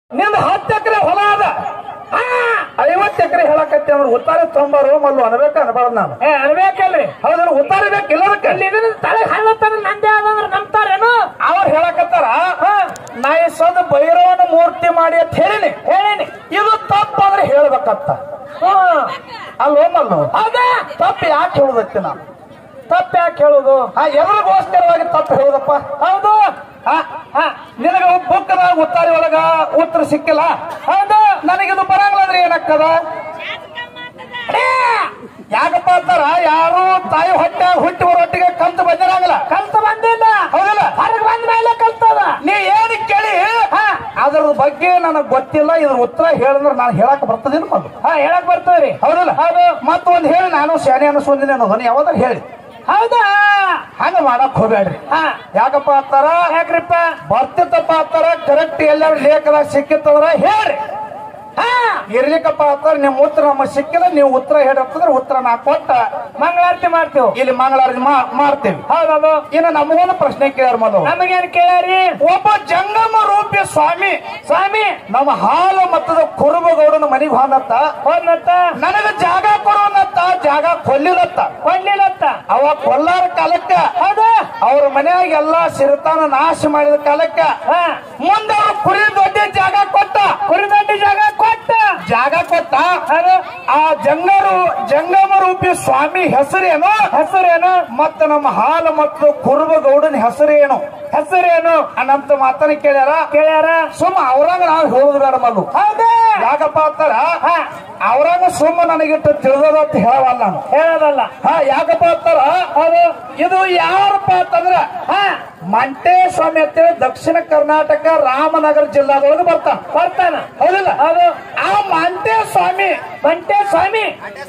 ನಿಂದ ಹತ್ತು ಎಕರೆ ಹೊಲ ಅದ ಐವತ್ತು ಎಕರೆ ಹೇಳಕತ್ತಿ ಅಂದ್ರೆ ಉತ್ತಾರ ತೊಂಬರು ಮಲ್ಲು ಅನ್ಬೇಕು ಅನ್ಬಾರ್ದು ನಾನು ಏ ಅನ್ಬೇಕಲ್ರಿ ಹೌದ್ರ ಉತ್ತಾರ ಬೇಕಿಲ್ಲ ಅದಕ್ಕೆ ಅಲ್ಲಿ ಇದನ್ನ ತಲೆ ಹಳ್ಳತ್ತಾರ ನಂದೇ ಆದಂದ್ರ ನಂಬ್ತಾರೇನು ಅವ್ರು ಹೇಳಕತ್ತಾರ ನಾ ಈ ಸದ ಭೈರವನ ಮೂರ್ತಿ ಮಾಡಿ ಅಂತ ಹೇಳಿನಿ ಹೇಳೇನಿ ಇದು ತಪ್ಪಾದ್ರೆ ಹೇಳ್ಬೇಕಂತ ಹ್ಮ್ ಅಲ್ವೋ ಮಲ್ಲು ಹೌದಾ ತಪ್ಪು ಯಾಕೆ ಹೇಳುದತ್ತಿ ನಾನು ತಪ್ಪ ಯಾಕೆ ಹೇಳುದು ಹಾ ಎದರಿಗೋಸ್ಕರವಾಗಿ ತಪ್ಪು ಹೇಳುದಪ್ಪ ಹೌದು ಹಾ ಹಾ ನಿನಗ ಬುಕ್ಕದಾಗ ಉತ್ತಾರಿ ಒಳಗ ಉತ್ತರ ಸಿಕ್ಕಿಲ್ಲ ಹೌದು ನನಗಿದು ಬರಂಗಿಲ್ಲ ಅಂದ್ರೆ ಏನಾಗ್ತದ ಏ, ಯಾಕಪ್ಪ ಅಂತಾರ ಯಾರು ತಾಯಿ ಹೊಟ್ಟೆ ಹುಟ್ಟಿ ಹೊರೊಟ್ಟಿಗೆ ಕಲ್ತು ಬಂದಿರಂಗಿಲ್ಲ ಕಲ್ತ ಬಂದಿಲ್ಲ ಹೌದಲ್ಲ ಹೊರಗೆ ಬಂದ ಮೇಲೆ ಕಲ್ತದ ನೀ ಏನ್ ಕೇಳಿ ಅದ್ರ ಬಗ್ಗೆ ನನಗ್ ಗೊತ್ತಿಲ್ಲ ಇದ್ರ ಉತ್ತರ ಹೇಳಿದ್ರೆ ನಾನು ಹೇಳಕ್ ಬರ್ತದೇನು ಮೊದಲು ಹಾ ಹೇಳಕ್ ಬರ್ತದ್ರಿ ಹೌದಲ್ಲ ಹೌದು ಮತ್ತೊಂದು ಹೇಳಿ ನಾನು ಶಾನೆ ಅನಿಸ್ಕೊಂದಿನಿ ಅನ್ನೋದನ್ನ ಯಾವ್ದಾರು ಹೇಳಿ ಹೌದಾ ಹಂಗ ಮಾಡಕ್ ಹೋಗ್ಬೇಡ್ರಿ ಹಾ ಯಾಕಪ್ಪ ಅಂತಾರ ಯಾಕ್ರಿಪ್ಪ ಬರ್ತಿತ್ತಪ್ಪ ಅಂತಾರ ಕರೆಕ್ಟ್ ಎಲ್ಲಾರು ಲೇಖದಾಗ ಸಿಕ್ಕಿತ್ತಂದ್ರ ಹೇಳ್ರಿ ಹಾ ಇರ್ಲಿಕ್ಕಪ್ಪ ಅಂತಾರ ನಿಮ್ ಉತ್ತರ ನಮಗ್ ಸಿಕ್ಕಿಲ್ಲ ನೀವು ಉತ್ತರ ಹೇಳತ್ತಂದ್ರ ಉತ್ತರ ನಾ ಕೊಟ್ಟ ಮಂಗಳಾರತಿ ಮಾಡ್ತೇವೆ ಇಲ್ಲಿ ಮಂಗಳಾರತಿ ಮಾ- ಮಾಡ್ತೇವಿ ಹೌದದು ಇನ್ನು ನಮಗೊಂದು ಪ್ರಶ್ನೆ ಕೇಳ್ಯಾರ ಮೊದಲು ನಮಗೇನ್ ಕೇಳ್ಯಾರಿ ಒಬ್ಬ ಜಂಗಮ ರೂಪಿ ಸ್ವಾಮಿ ಸ್ವಾಮಿ ನಮ್ಮ ಹಾಲು ಮತ್ತದ ಕುರುಬಗೌಡನ ಮನಿಗೆ ಹೋದತ್ತ ಹೋದ್ನತ್ತ ನನಗ ಜಾಗ ಕೊಡುವನತ್ತ ಜಾಗ ಕೊಲ್ಲಿದತ್ತ ಕೊಡ್ಲಿಲ್ಲತ್ತ ಅವ ಕೊಲ್ಲಾರ ಕಾಲಕ್ಕ ಹೌದಾ ಅವ್ರ ಮನ್ಯಾಗ ಎಲ್ಲಾ ಸಿರಿತಾನ ನಾಶ ಮಾಡಿದ ಕಾಲಕ್ಕ ಹಾ ಮುಂದೆ ಅವ್ರ ಕುರಿ ದೊಡ್ಡ ಜಾಗ ಕೊಟ್ಟ ಕುರಿದೊಡ್ಡಿ ಜಾಗ ಕೊಟ್ಟ ಜಾಗ ಕೊಟ್ಟ ಅದು ಆ ಜಂಗರು ಜಂಗಮ ರೂಪಿ ಸ್ವಾಮಿ ಹೆಸರೇನು ಹೆಸರೇನು ಮತ್ತ ನಮ್ಮ ಹಾಲು ಮತ್ತು ಕುರುಬಗೌಡನ ಹೆಸರೇನು ಹೆಸರೇನು ಅನ್ನಂತ ಮಾತನ್ನ ಕೇಳ್ಯಾರ ಕೇಳ್ಯಾರ ಸುಮ್ಮ ಅವ್ರಾಗ ನಾವು ಹೇಳುದು ಬೇಡ ಮಲ್ಲು ಹೌದಾ ಯಾಕಪ್ಪ ಅಂತಾರ ಹಾ ಅವ್ರಾಗ ಸುಮ್ಮ ನನಗಿಟ್ಟು ತಿಳಿದದ ಅಂತ ಹೇಳವಲ್ಲ ನಾನು ಹೇಳೋದಲ್ಲ ಹಾ ಯಾಕಪ್ಪ ಅಂತಾರ ಅದು ಇದು ಯಾರಪ್ಪ ಅಂತಂದ್ರ ಹಾ ಮಂಟೇ ಸ್ವಾಮಿ ಅಂತೇಳಿ ದಕ್ಷಿಣ ಕರ್ನಾಟಕ ರಾಮನಗರ ಜಿಲ್ಲಾದೊಳಗೆ ಬರ್ತಾನ ಬರ್ತಾನ ಹೌದಿಲ್ಲ ಅದು ಆ ಮಂಟೇ ಸ್ವಾಮಿ ಬಂಟೆ ಸ್ವಾಮಿ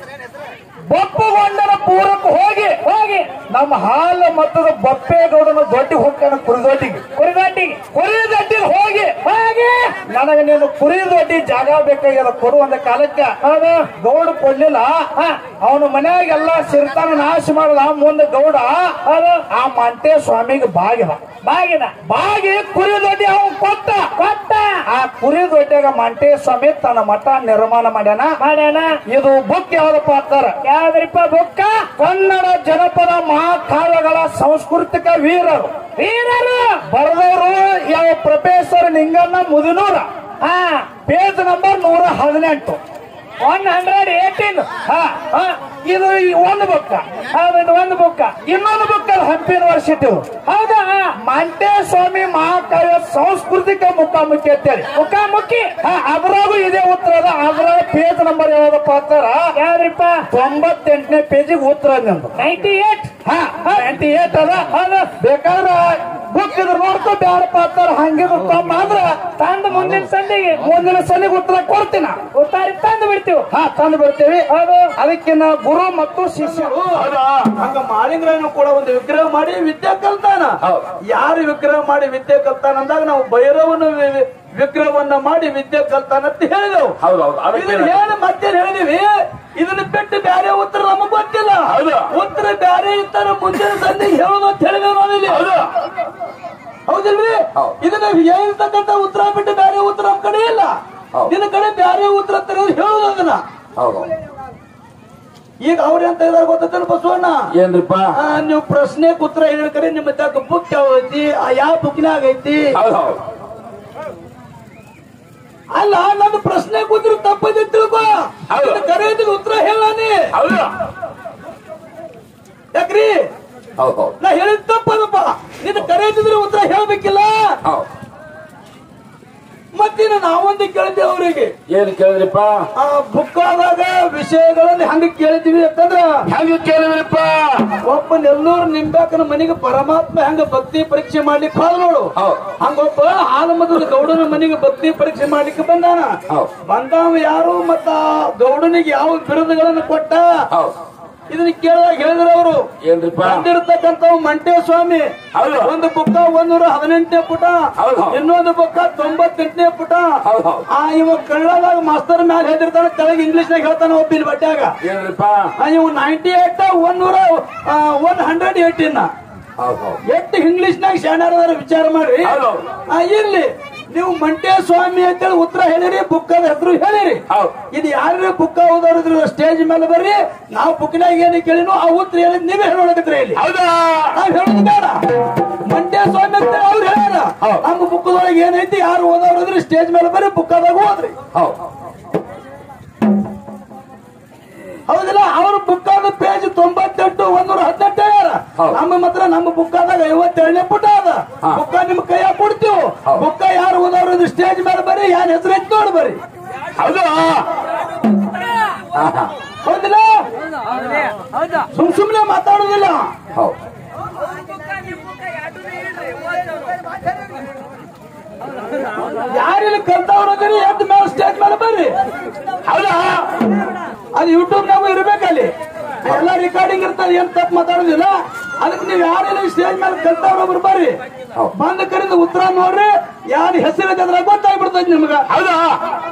ಬಪ್ಪಗೊಂಡನ ಪೂರಕ್ಕೆ ಹೋಗಿ ಹೋಗಿ ನಮ್ಮ ಹಾಲು ಮತ್ತದ ಬಪ್ಪೇಗೌಡನ ದೊಡ್ಡ ಹೊಕ್ಕನ ಕುರಿದೊಡ್ಡಿಗೆ ಕುರಿದೊಡ್ಡಿಗೆ ಕುರಿ ದೊಡ್ಡಿಗೆ ಹೋಗಿ ಹೋಗಿ ನನಗೆ ನೀನು ಕುರಿ ದೊಡ್ಡಿ ಜಾಗ ಬೇಕಾಗ್ಯದ ಕೊಡುವಂತ ಕಾಲಕ್ಕೆ ಹೌದು ಗೌಡ ಕೊಡ್ಲಿಲ್ಲ ಅವನ ಮನ್ಯಾಗೆಲ್ಲ ಸಿರಿತಾನ ನಾಶ ಮಾಡದ ಮುಂದೆ ಗೌಡ ಹೌದು ಆ ಮಂಟೆ ಸ್ವಾಮಿಗೆ ಬಾಗಿದ ಬಾಗಿನ ಬಾಗಿ ಕುರಿ ದೊಡ್ಡಿ ಅವನ್ ಕೊಟ್ಟ ಕೊಟ್ಟ ಆ ಕುರಿ ದೊಡ್ಡಿಯಾಗ ಮಂಟೆ ಸ್ವಾಮಿ ತನ್ನ ಮಠ ನಿರ್ಮಾಣ ಮಾಡ್ಯಾನ ಮಾಡ್ಯಾನ ಇದು ಬುಕ್ ಯಾವ್ದಪ್ಪ ಅಂತಾರ ಯಾವ್ದ್ರಿಪ್ಪ ಬುಕ್ಕ ಕನ್ನಡ ಜನಪದ ಮಹಾಕಾವ್ಯಗಳ ಸಾಂಸ್ಕೃತಿಕ ವೀರರು ವೀರರು ಬರೆದವರು ಯಾವ ಪ್ರೊಫೆಸರ್ ನಿಂಗಣ್ಣ ಮುದಿನೂರ ಹಾ ಪೇಜ್ ನಂಬರ್ ನೂರ ಹದಿನೆಂಟು ಒನ್ ಹಂಡ್ರೆಡ್ ಏಟೀನ್ ಹಾ ಹಾ, ಇದು ಈ ಒಂದು ಬುಕ್ಕ ಹೌದು ಇದು ಒಂದು ಬುಕ್ಕ ಇನ್ನೊಂದು ಬುಕ್ ಅದು ಹಂಪಿ ಯೂನಿವರ್ಸಿಟಿ ಹೌದಾ ಮಂಟೆ ಸ್ವಾಮಿ ಮಹಾಕಾವ್ಯ ಸಾಂಸ್ಕೃತಿಕ ಮುಖಾಮುಖಿ ಅಂತೇಳಿ ಮುಖಾಮುಖಿ ಹಾ, ಅದ್ರಾಗೂ ಇದೇ ಉತ್ತರ ಅದ ಅದ್ರಾಗ ಪೇಜ್ ನಂಬರ್ ಯಾವ್ದಪ್ಪ ಅಂತಾರ ಯಾವ್ದ್ರಿಪ್ಪ ತೊಂಬತ್ತೆಂಟನೇ ಪೇಜಿಗೆ ಉತ್ತರ ನಿಂದು ನೈಂಟಿ ಏಟ್ ಹಾ ನೈಂಟಿ ಏಟ್ ಅದ ಅದ ಬೇಕಾದ್ರೆ ಬುಕ್ ಇದ್ರ ನೋಡ್ಕೊ ಬ್ಯಾಡಪ್ಪ ಅಂತಾರ ಹಂಗಿದ್ರು ತಮ್ಮ ಅಂದ್ರ ತಂದು ಮುಂದಿನ ಸಂದಿಗೆ ಮುಂದಿನ ಸಲಿಗೆ ಉತ್ತರ ಕೊಡ್ತೀನ ಉತ್ತಾರಿ ತಂದು ಬಿಡ್ತೀವಿ ಹಾ ತಂದು ಬಿಡ್ತೇವೆ ಹೌದು ಅದಕ್ಕಿನ್ನ ಗುರು ಮತ್ತು ಶಿಷ್ಯರು ಹಂಗ ಮಾಡಿದ್ರೇನು ಕೂಡ ಒಂದು ವಿಗ್ರಹ ಮಾಡಿ ವಿದ್ಯೆ ಕಲ್ತಾನ ಯಾರು ವಿಗ್ರಹ ಮಾಡಿ ವಿದ್ಯೆ ಕಲ್ತಾನ ಅಂದಾಗ ನಾವು ಭೈರವನ ವಿ- ವಿ- ವಿಗ್ರಹವನ್ನ ಮಾಡಿ ವಿದ್ಯೆ ಕಲ್ತಾನ ಅಂತ ಹೇಳಿದೆವು ಇದನ್ನ ಹೇಳಿ ಮತ್ತೇನ್ ಹೇಳಿದೀವಿ ಇದನ್ನ ಬಿಟ್ಟು ಬ್ಯಾರೆ ಉತ್ತರ ನಮಗ್ ಗೊತ್ತಿಲ್ಲ ಉತ್ತರ ಬ್ಯಾರೆ ಇತ್ತಾರ ಮುಂದಿನ ಸಂಧಿ ಹೇಳೋದು ಅಂತ ಹೇಳಿದೆವು ನಾವಿಲ್ಲಿ ಹೌದಿಲ್ರಿ ಇದನ್ನ ಹೇಳಿರ್ತಕ್ಕಂತ ಉತ್ತರ ಬಿಟ್ಟು ಬ್ಯಾರೆ ಉತ್ತರ ನಮ್ ಕಡೆ ಇಲ್ಲ ನಿನ್ನ ಕಡೆ ಬ್ಯಾರೆ ಉತ್ತರ ತೆಗೆದು ಹೇಳೋದು ಅದನ್ನ ಈಗ ಅವ್ರೇನ್ ತೆಗೆದಾರ ಗೊತ್ತೈತೇನು ಬಸವಣ್ಣ ಏನ್ರಿಪ್ಪ ಆ, ನೀವು ಪ್ರಶ್ನೆಗೆ ಉತ್ತರ ಹೇಳ್ಕರೆ ನಿಮ್ಮ ತಕ್ಕ ಬುಕ್ ಯಾವ ಐತಿ ಆ ಯಾವ ಬುಕ್ನಾಗ ಐತಿ ಹೌದು ಹೌದು ಅಲ್ಲ ನನ್ನ ಪ್ರಶ್ನೆ ಉತ್ತರ ತಪ್ಪದೆ ತಿಳ್ಕೊ ಹೌದು. ಕರೆಯದಿನ ಉತ್ತರ ಹೇಳಾನಿ ಹೌದು ಯಾಕ್ರಿ ಹೌದು ಹೌದು ನಾ ಹೇಳಿದ್ ತಪ್ಪದಪ್ಪ ನಿನ್ನ ಕರೆಯದಿದ್ರೆ ಉತ್ತರ ಹೇಳ್ಬೇಕಿಲ್ಲ ಹೌದು ಮತ್ತಿನ ನಾವೊಂದು ಕೇಳಿದ್ದೆ ಅವರಿಗೆ ಏನ್ ಕೇಳಿದ್ರಿಪ್ಪ ಆ ಬುಕ್ಕಾದಾಗ ವಿಷಯಗಳಲ್ಲಿ ಹಂಗ ಕೇಳಿದ್ವಿ ಅಂತಂದ್ರ ಹೆಂಗ ಕೇಳಿದ್ರಿಪ್ಪ ಒಬ್ಬ ನೆಲ್ಲೂರು ನಿಂಬ್ಯಾಕನ ಮನೆಗೆ ಪರಮಾತ್ಮ ಹೆಂಗ ಭಕ್ತಿ ಪರೀಕ್ಷೆ ಮಾಡ್ಲಿಕ್ಕೆ ಹೋದ ನೋಡು ಹೌದು. ಹಂಗೊಬ್ಬ ಹಾಲಮದ್ರ ಗೌಡನ ಮನೆಗೆ ಭಕ್ತಿ ಪರೀಕ್ಷೆ ಮಾಡ್ಲಿಕ್ಕೆ ಬಂದಾನ ಹೌದು. ಬಂದವ ಯಾರು ಮತ್ತ ಆ ಗೌಡನಿಗೆ ಯಾವ ಬಿರುದುಗಳನ್ನು ಕೊಟ್ಟ ಹೌದು ಇದನ್ನ ಕೇಳಿದಾಗ ಹೇಳಿದ್ರ ಅವರು ಏನ್ರಿಪ್ಪ ಬಂದಿರತಕ್ಕಂತ ಮಂಟೆ ಸ್ವಾಮಿ ಹೌದು. ಒಂದು ಬುಕ್ಕ ಒಂದೂರ ಹದಿನೆಂಟನೇ ಪುಟ ಹೌದು. ಇನ್ನೊಂದು ಬುಕ್ಕ ತೊಂಬತ್ತೆಂಟನೇ ಪುಟ ಹೌದು, ಹೌದು. ಆ ಇವ ಕನ್ನಡದಾಗ ಮಾಸ್ತರ್ ಮ್ಯಾಲ ಹೇಳ್ತಿರ್ತಾನೆ ಕೆಳಗೆ ಇಂಗ್ಲಿಷ್ ನಾಗ ಹೇಳ್ತಾನೆ ಒಬ್ಬಿನ ಬಟ್ಟ್ಯಾಗ ಏನ್ರಿಪ್ಪ ಆ, ಇವು ನೈಂಟಿ ಏಟ್ ಒಂದೂರ ಒನ್ ಹಂಡ್ರೆಡ್ ಏಟೀನ್ ಹೌದು ಹೌದು ಎಷ್ಟು ಇಂಗ್ಲಿಷ್ ನಾಗ ಶಾಣ್ಯಾರ ವಿಚಾರ ಮಾಡ್ರಿ ಹೌದು. ಆ, ಇರ್ಲಿ ನೀವು ಮಂಟೆ ಸ್ವಾಮಿ ಅಂತೇಳಿ ಉತ್ತರ ಹೇಳಿರಿ ಬುಕ್ಕದ ಹೆಸರು ಹೇಳಿರಿ ಹೌದು. ಇದು ಯಾರು ಬುಕ್ಕ ಓದೋರಿದ್ರು ಸ್ಟೇಜ್ ಮೇಲೆ ಬರ್ರಿ ನಾವು ಬುಕ್ನಾಗ ಏನು ಕೇಳಿನೋ ಆ ಉತ್ತರ ಹೇಳಿದ್ ನೀವೇ ಹೇಳೋದಕ್ರಿ ಇಲ್ಲಿ ಹೌದಾ ನಾವ್ ಹೇಳೋದು ಬೇಡ ಮಂಡ್ಯ ಸ್ವಾಮಿ ಅಂತ ಅವ್ರು ಹೇಳ್ಯಾರ ಹೌದು. ನಮ್ಮ ಬುಕ್ಕದೊಳಗೆ ಏನೈತಿ ಯಾರು ಓದೋರಿದ್ರೆ ಸ್ಟೇಜ್ ಮೇಲೆ ಬರ್ರಿ ಬುಕ್ಕದಾಗ ಓದ್ರಿ ಹೌದು ಹೌದಿಲ್ಲ ಅವ್ರ ಬುಕ್ಕಾದ ಪೇಜ್ ತೊಂಬತ್ತೆಂಟು ಒಂದೂರ ಹದಿನೆಂಟು ಹೇಳ್ಯಾರ ಹೌದು. ನಮ್ಮ ಮಾತ್ರ ನಮ್ಮ ಬುಕ್ಕಾದಾಗ ಐವತ್ತೇಳನೇ ಪುಟ ಅದ ಹಾ. ಬುಕ್ಕ ನಿಮ್ ಕೈಯಾಗ ಕೊಡ್ತೀವಿ ಹೌದು. ಬುಕ್ಕ ಯಾರು ಓದೋರಿದ್ರೆ ಸ್ಟೇಜ್ ಮೇಲೆ ಬರ್ರಿ ಯಾರ ಹೆಸರು ಐತಿ ನೋಡಿ ಬರ್ರಿ ಹೌದಾ ಹಾ ಹಾ ಹೌದಿಲ್ಲ ಸುಮ್ ಸುಮ್ನೆ ಮಾತಾಡೋದಿಲ್ಲ ಹೌದು ಯಾರಿಲ್ಲ ಕಲ್ತವ್ರಿ ಎದ್ದ ಮೇಲೆ ಸ್ಟೇಜ್ ಮೇಲೆ ಬರ್ರಿ ಹೌದಾ ಅದು ಯೂಟ್ಯೂಬ್ ನಾವು ಇರ್ಬೇಕಲ್ಲಿ ಎಲ್ಲ ರೆಕಾರ್ಡಿಂಗ್ ಇರ್ತದೆ ಏನ್ ತಪ್ಪು ಮಾತಾಡೋದಿಲ್ಲ ಅದಕ್ಕೆ ನೀವು ಯಾರೆಲ್ಲ ಸ್ಟೇಜ್ ಮೇಲೆ ಕಲ್ತವ್ರೊಬ್ರು ಬರ್ರಿ ಹೌದು. ಬಂದ ಕರಿಂದ ಉತ್ತರ ನೋಡ್ರಿ ಯಾರ ಹೆಸರು ಅದ್ರಾಗ ಗೊತ್ತಾಗ್ಬಿಡ್ತೈತಿ ನಿಮ್ಗ ಹೌದಾ